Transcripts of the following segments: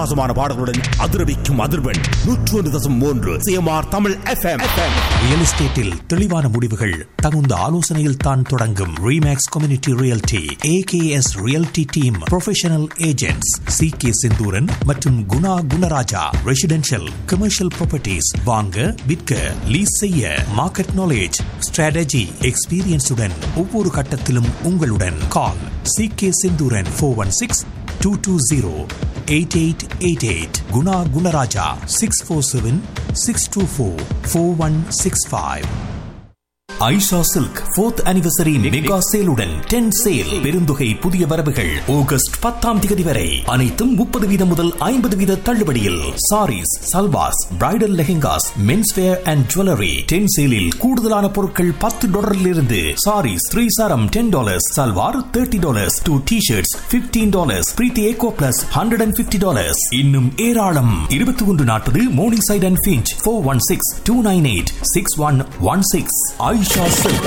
அட்டகாசமான பாடல்களுடன் அதிரவிக்கும் அதிர்வெண் நூற்று ஒன்று தசம் மூன்று சிஎம்ஆர் தமிழ் எஃப்எம் ரியல் எஸ்டேட்டில் தெளிவான முடிவுகள் தகுந்த ஆலோசனையில் தான் தொடங்கும் Remax community realty AKS realty team professional agents C K Senthooran மற்றும் Guna Gunaraja residential commercial properties வாங்க விற்க லீஸ் செய்ய மார்க்கெட் நாலேஜ் ஸ்ட்ராட்டஜி எக்ஸ்பீரியன்ஸுடன் ஒவ்வொரு கட்டத்திலும் உங்களுடன் call C K Senthooran four one six two two zero eight eight eight eight Guna Gunaraja six four seven six two four four one six five Aisha silk fourth anniversary mega சேலுடன் ten sale பெருந்தொகை புதிய வரவுகள் August பத்தாம் தேதி வரை அனைத்தும் முப்பது வீதம் முதல் ஐம்பது வீத தள்ளுபடியில் saris salwars bridal lehengas men's wear and jewellery ten சேலில் கூடுதலான பொருட்கள் பத்து டாலரில் இருந்து சாரீஸ் த்ரீ சாரம் ten dollars salwar thirty dollars two T shirts fifteen dollars Preethi eco plus hundred and fifty dollars இன்னும் ஏராளம் இருபத்தி ஒன்று நாற்பது Morningside and Finch four one six two nine eight six one one six Aisha silk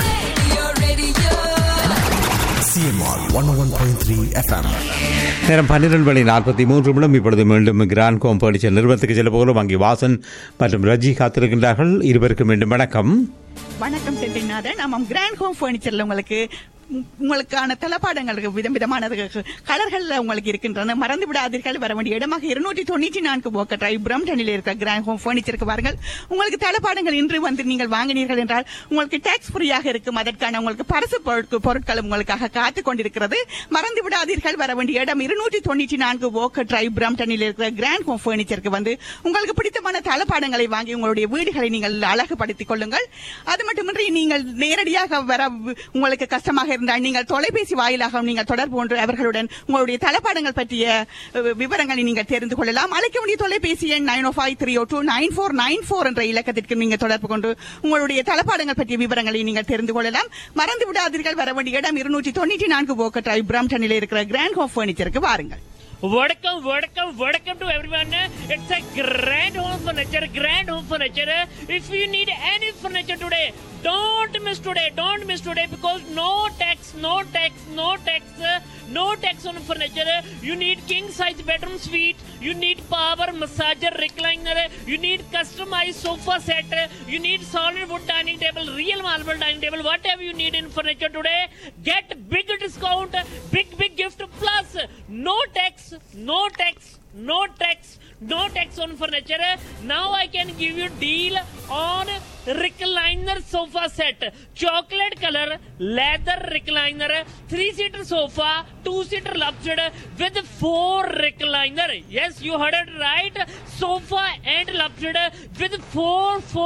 CMR one one point three FM நேரம் பன்னிரண்டு மணி நாற்பத்தி மூன்று நிமிடம் இப்பொழுது மீண்டும் கிராண்ட் கோம் பர்னிச்சர் நிறுவனத்துக்கு செல்ல போகிறோம் அங்கே வாசன் மற்றும் ரஜி காத்திருக்கின்றார்கள் இருவருக்கும் மீண்டும் வணக்கம் வணக்கம் செட்டிநாதன் ஆமாம் கிராண்ட் ஹோம் ஃபர்னிச்சர்ல உங்களுக்கு உ- உங்களுக்கான தளபாடங்களுக்கு விதம் விதமான கலர்கள்ல உங்களுக்கு இருக்கின்றன மறந்து விடாதீர்கள் வர வேண்டிய இடமாக இருநூற்றி தொண்ணூற்றி நான்கு போக்க டிரைவ் பிரம்டனில் இருக்கிற கிராண்ட் ஹோம் ஃபர்னிச்சருக்கு வாருங்கள் உங்களுக்கு தளபாடங்கள் இன்று வந்து நீங்கள் வாங்கினீர்கள் என்றால் உங்களுக்கு டாக்ஸ் ஃப்ரீயாக இருக்கும் அதற்கான உங்களுக்கு பரிசு பொருட்கள் பொருட்களும் உங்களுக்காக காத்துக் கொண்டிருக்கிறது மறந்து விடாதீர்கள் வர வேண்டிய இடம் இருநூற்றி தொண்ணூற்றி நான்கு போக்க டிரைவ் பிரம்டனில் இருக்கிற கிராண்ட் ஹோம் ஃபர்னிச்சருக்கு வந்து உங்களுக்கு பிடித்தமான தளபாடங்களை வாங்கி உங்களுடைய வீடுகளை நீங்கள் அழகுபடுத்திக் கொள்ளுங்கள் அது மட்டுமின்றி நீங்கள் நேரடியாக வர வி- உங்களுக்கு கஷ்டமாக இருந்தால் நீங்கள் தொலைபேசி வாயிலாக நீங்கள் தொடர்பு கொண்டு அவர்களுடன் உங்களுடைய தளபாடங்கள் பற்றிய அஹ், விவரங்களை நீங்கள் தெரிந்து கொள்ளலாம் அழைக்க வேண்டிய தொலைபேசி எண் nine O five three O two nine four nine four என்ற இலக்கத்திற்கு நீங்கள் தொடர்பு கொண்டு உங்களுடைய தளபாடங்கள் பற்றிய விவரங்களை நீங்கள் தெரிந்து கொள்ளலாம் மறந்து விடாதீர்கள் வர வேண்டிய இடம் இருநூற்றி தொண்ணூற்றி நான்கு போக்க டிரைவ் பிரம்டனில் இருக்கிற கிராண்ட் ஹோம் ஃபர்னிச்சருக்கு வாருங்கள் Welcome, welcome, welcome to everyone. It's a grand home furniture, grand home furniture. If you need any furniture today, don't miss today, don't miss today because no tax, no tax, no tax, no tax on furniture. You need king size bedroom suite, you need power massager recliner, you need customized sofa set, you need solid wood dining table, real marble dining table, whatever you need in furniture today, get big discount, big, big gift plus no tax, no tax, no tax, no tax on furniture. Now I can give you deal on recliner sofa set, chocolate color, leather recliner, three seater sofa, two seater luxury with four recliner. Yes, you heard it right. Sofa and luxury with four four.